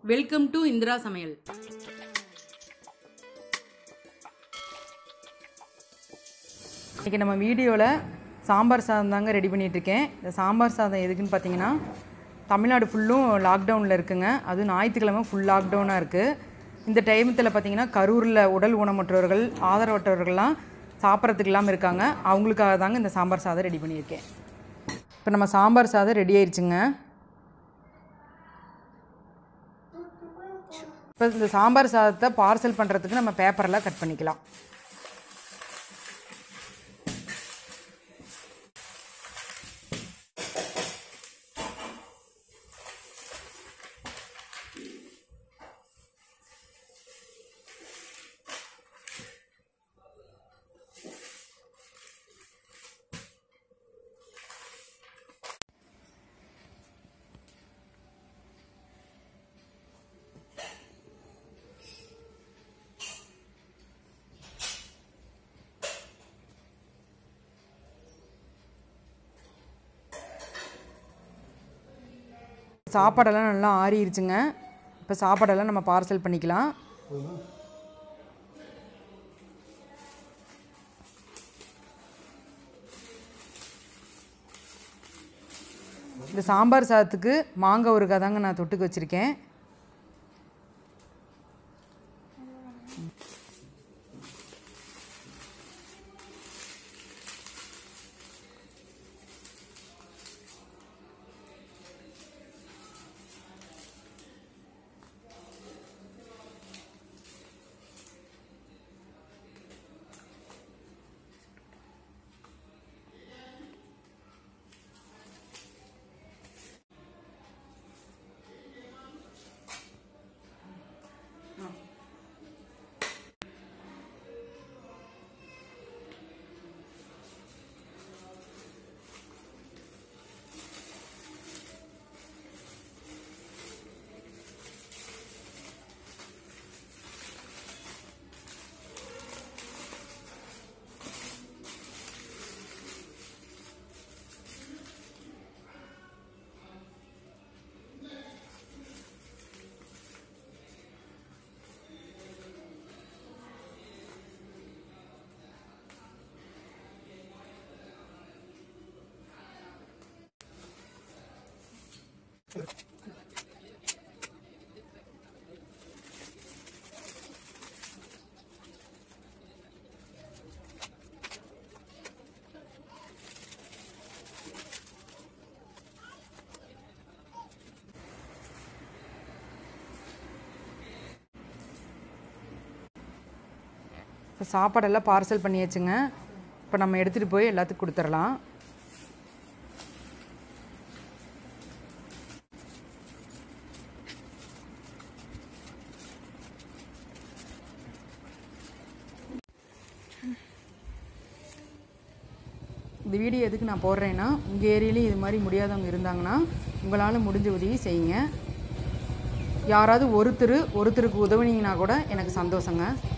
welcome to Indira சமையல் இன்றைக்கி நம்ம வீடியோவில் சாம்பார் சாதம் தாங்க ரெடி பண்ணிகிட்ருக்கேன் இந்த சாம்பார் சாதம் எதுக்குன்னு பார்த்தீங்கன்னா தமிழ்நாடு ஃபுல்லும் லாக்டவுனில் இருக்குங்க அதுவும் ஞாயிற்றுக்கிழமை ஃபுல் லாக்டவுனாக இருக்குது இந்த டைமத்தில் பார்த்தீங்கன்னா கரூரில் உடல் ஊனமுற்றவர்கள் ஆதரவற்றவர்கள்லாம் சாப்பிட்றதுக்கு இல்லாமல் இருக்காங்க அவங்களுக்காக தாங்க இந்த சாம்பார் சாதம் ரெடி பண்ணியிருக்கேன் இப்போ நம்ம சாம்பார் சாதம் ரெடி ஆயிடுச்சுங்க இப்போ இந்த சாம்பார் சாதத்தை பார்சல் பண்ணுறதுக்கு நம்ம பேப்பரெல்லாம் கட் பண்ணிக்கலாம் சாப்பாடெல்லாம் நல்லா ஆறிடுச்சுங்க இப்போ சாப்பாடெல்லாம் நம்ம பார்சல் பண்ணிக்கலாம் இந்த சாம்பார் சாதத்துக்கு மாங்காய் ஊறுகாய் தாங்க நான் தொட்டுக்கு வச்சுருக்கேன் இப்போ சாப்பாடெல்லாம் பார்சல் பண்ணியாச்சுங்க இப்போ நம்ம எடுத்துகிட்டு போய் எல்லாத்துக்கும் கொடுத்துடலாம் இந்த வீடியோ எதுக்கு நான் போடுறேன்னா உங்கள் ஏரியாலையும் இது மாதிரி முடியாதவங்க இருந்தாங்கன்னா உங்களால் முடிஞ்ச உதவி செய்யுங்க யாராவது ஒருத்தர் ஒருத்தருக்கு உதவுனீங்கன்னா கூட எனக்கு சந்தோஷங்க